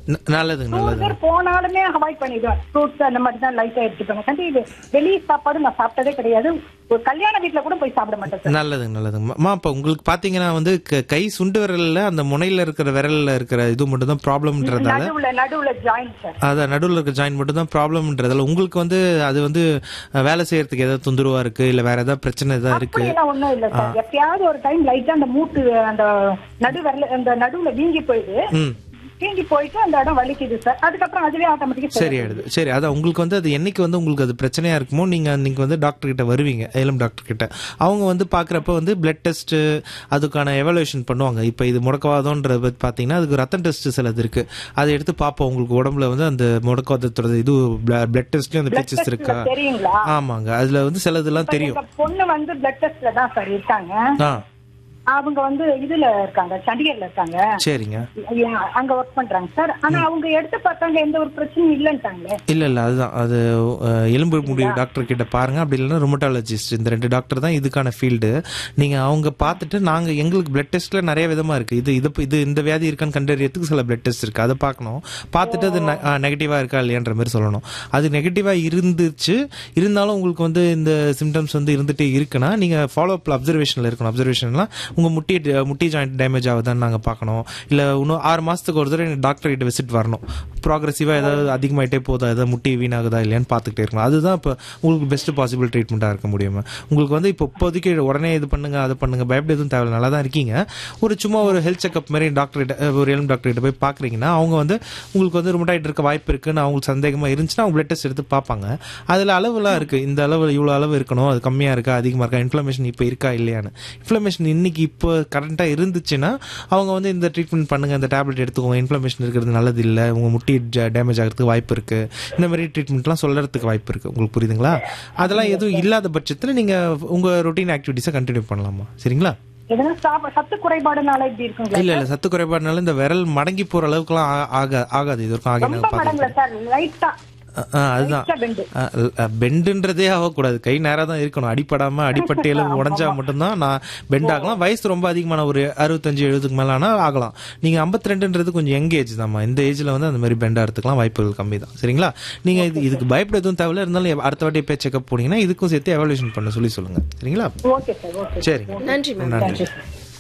ந- நல்லதுங்க நல்லதுங்க சுகர் போனாலுமே அவாய்ட் பண்ணிடுவேன் ஃப்ரூட்ஸ் அந்த மாதிரி தான் லைட்டா எடுத்துப்பேன் கண்டி இது வெளியே சாப்பாடு நான் சாப்பிட்டதே கிடையாது ஒரு கல்யாண வீட்ல கூட போய் சாப்பிட மாட்டேன் சார் நல்லதுங்க நல்லதுங்க அம்மா இப்போ உங்களுக்கு பாத்தீங்கன்னா வந்து க- கை சுண்டு விரல்ல அந்த முனையில இருக்கிற விரல்ல இருக்கிற இது மட்டும் தான் ப்ராப்ளம்ன்றதால நடுவுல நடுவுல ஜாயின் சார் அதான் நடுவில் இருக்க ஜாயின் மட்டும் தான் ப்ராப்ளம்ன்றதால உங்களுக்கு வந்து அது வந்து அஹ், வேலை செய்யறதுக்கு ஏதாவது தொந்தரவா இருக்கு இல்ல வேற ஏதாவது பிரச்சனை ஏதாவது இருக்கு அப்படியெல்லாம் ஒண்ணும் இல்ல சார் எப்பயாவது ஒரு டைம் லைட்டா அந்த மூட்டு அந்த நடு விரல அந்த நடுவுல வீங்கி போயிடுது ம் வீங்கி போயிட்டு அந்த இடம் வலிக்குது சார் அதுக்கப்புறம் அதுவே ஆட்டோமேட்டிக்கா சரி ஆயிடுது சரி அதான் உங்களுக்கு வந்து அது என்னைக்கு வந்து உங்களுக்கு அது பிரச்சனையா இருக்குமோ நீங்க நீங்க வந்து டாக்டர் கிட்ட வருவீங்க ஏலம் டாக்டர் கிட்ட அவங்க வந்து பாக்குறப்ப வந்து பிளட் டெஸ்ட் அதுக்கான எவாலுவேஷன் பண்ணுவாங்க இப்போ இது முடக்கவாதம்ன்றது பத்தி பாத்தீங்கன்னா அதுக்கு ரத்தம் டெஸ்ட் சிலது இருக்கு அதை எடுத்து பார்ப்போம் உங்களுக்கு உடம்புல வந்து அந்த முடக்கவாதத்தோட இது பிளட் டெஸ்ட்லயும் அந்த பிக்சர்ஸ் இருக்கா தெரியுங்களா ஆமாங்க அதுல வந்து சிலதெல்லாம் தெரியும் எங்க பொண்ணு வந்து பிளட் டெஸ்ட்ல தான் சார் இருக்காங்க ஆ அவங்க வந்து இதுல இருக்காங்க சண்டிகர்ல இருக்காங்க சரிங்க ஐயா, அங்க ஒர்க் பண்றாங்க சார் ஆனா அவங்க எடுத்து பார்த்தாங்க எந்த ஒரு பிரச்சனையும் இல்லன்ட்டாங்களே இல்ல இல்ல அதுதான் அது அஹ், எலும்பு முடி டாக்டர் கிட்ட பாருங்க அப்படி இல்லைன்னா ருமட்டாலஜிஸ்ட் இந்த ரெண்டு டாக்டர் தான் இதுக்கான ஃபீல்டு நீங்க அவங்க பார்த்துட்டு நாங்க எங்களுக்கு பிளட் டெஸ்ட்ல நிறைய விதமா இருக்கு இது இது இது இந்த வியாதி இருக்கான்னு கண்டறியறதுக்கு சில பிளட் டெஸ்ட் இருக்கு அதை பார்க்கணும் பார்த்துட்டு அது நெகட்டிவா இருக்கா இல்லையான்ற மாதிரி சொல்லணும் அது நெகட்டிவா இருந்துச்சு இருந்தாலும் உங்களுக்கு வந்து இந்த சிம்டம்ஸ் வந்து இருந்துட்டே இருக்குன்னா நீங்க ஃபாலோ அப் அப்சர்வேஷன்ல இருக்கணும் அப்சர்வேஷன்லாம் உங்க முட்டி முட்டி ஜாயிண்ட் டேமேஜ் ஆகுதான்னு நாங்க பார்க்கணும் இல்ல இன்னும் ஆறு மாசத்துக்கு ஒரு தடவை டாக்டர் கிட்ட விசிட் வரணும் ப்ராக்ரஸிவா ஏதாவது அதிகமாயிட்டே போதா ஏதாவது முட்டி வீணாகுதா இல்லையான்னு பார்த்துக்கிட்டே இருக்கணும் அதுதான் இப்போ உங்களுக்கு பெஸ்ட் பாசிபிள் ட்ரீட்மெண்ட்டாக இருக்க முடியும் உங்களுக்கு வந்து இப்போ இப்போதைக்கு உடனே இது பண்ணுங்க அதை பண்ணுங்க பயப்பட எதுவும் தேவை நல்லா தான் இருக்கீங்க ஒரு சும்மா ஒரு ஹெல்த் செக்அப் மாதிரி டாக்டர் கிட்ட ஒரு எலும் டாக்டர் கிட்ட போய் பார்க்குறீங்கன்னா அவங்க வந்து உங்களுக்கு வந்து ருமட்டாய்ட் இருக்க வாய்ப்பு இருக்குன்னு அவங்களுக்கு சந்தேகமா இருந்துச்சுன்னா அவங்க பிளட் டெஸ்ட் எடுத்து பார்ப்பாங்க அதில் அளவுலாம் இருக்கு இந்த அளவு இவ்வளோ அளவு இருக்கணும் அது கம்மியாக இருக்கா அதிகமாக இருக்கா இன்ஃப்ளமேஷன் இப்போ இருக்கா இல்லையான்னு இன்ஃப்ளமேஷன் இன்னைக்கு இப்போ கரண்ட்டாக இருந்துச்சுன்னா அவங்க வந்து இந்த ட்ரீட்மெண்ட் பண்ணுங்க இந்த டேப்லெட் எடுத்துக்கோங்க இன்ஃப்ளமேஷன் இருக்கிறது நல்லது இல்லை உங்க முட்டி டேமேஜ் ஆகிறதுக்கு வாய்ப்பு இருக்கு இந்த மாதிரி ட்ரீட்மெண்ட்லாம் சொல்றதுக்கு வாய்ப்பு இருக்கு உங்களுக்கு புரியுதுங்களா அதெல்லாம் எதுவும் இல்லாத பட்சத்தில் நீங்க உங்க ரொட்டீன் ஆக்டிவிட்டிஸை கண்டினியூ பண்ணலாமா சரிங்களா எதனா சாப்ப சத்து குறைபாடுனால இப்படி இருக்குங்களா இல்ல இல்ல சத்து குறைபாடுனால இந்த விரல் மடங்கி போற அளவுக்குலாம் ஆ- ஆக ஆகாது இது வரைக்கும் ஆகி ரொம்ப நாங்க மடங்குல பார்த்தது சார் லைட்டா அதுதான் லைட்டா பெண்டு பெண்டுன்றதே ஆகக்கூடாது கை நேரா தான் இருக்கணும் அடிப்படாம அடிப்பட்டு எலும்பு உடஞ்சா மட்டும்தான் நான் பெண்ட் ஆகலாம் வயசு ரொம்ப அதிகமான ஒரு அறுபத்தஞ்சு எழுபதுக்கு மேல ஆனா ஆகலாம் நீங்க 52 ரெண்டுன்றது கொஞ்சம் யங் ஏஜ் தான்மா இந்த ஏஜ்ல வந்து அந்த மாதிரி பெண்ட் ஆகிறதுக்குலாம் வாய்ப்புகள் கம்மி தான் சரிங்களா நீங்க இது இதுக்கு பயப்பட எதுவும் தேவையில்ல இருந்தாலும் அடுத்த வாட்டி போய் செக்அப் போனீங்கன்னா இதுக்கும் சேர்த்து எவாலுவேஷன் பண்ண சொல்லி சொல்லுங்க சரிங்களா ஓகே சார் ஓகே சரிங்க நன்றி மேம் நன்றி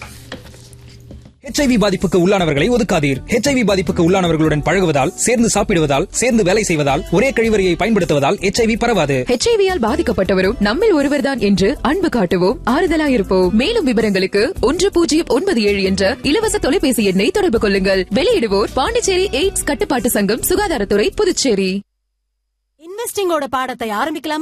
ஹெச்ஐவி பாதிப்புக்கு உள்ளானவர்களை ஒதுக்காதீர் ஹெச்ஐவி பாதிப்புக்கு உள்ளானவர்களுடன் பழகுவதால் சேர்ந்து சாப்பிடுவதால் சேர்ந்து வேலை செய்வதால் ஒரே கழிவறையை பயன்படுத்துவதால் ஹெச்ஐவி பரவாது ஹெச்ஐவியால் பாதிக்கப்பட்டவரும் நம்மில் ஒருவர்தான் என்று அன்பு காட்டுவோம் ஆறுதலாயிருப்போம் மேலும் விவரங்களுக்கு ஒன்று பூஜ்ஜியம் ஒன்பது ஏழு என்ற இலவச தொலைபேசி எண்ணை தொடர்பு கொள்ளுங்கள் வெளியிடுவோர் பாண்டிச்சேரி எய்ட்ஸ் கட்டுப்பாட்டு சங்கம் சுகாதாரத்துறை புதுச்சேரி இன்வெஸ்டிங்கோட பாடத்தை ஆரம்பிக்கலாம்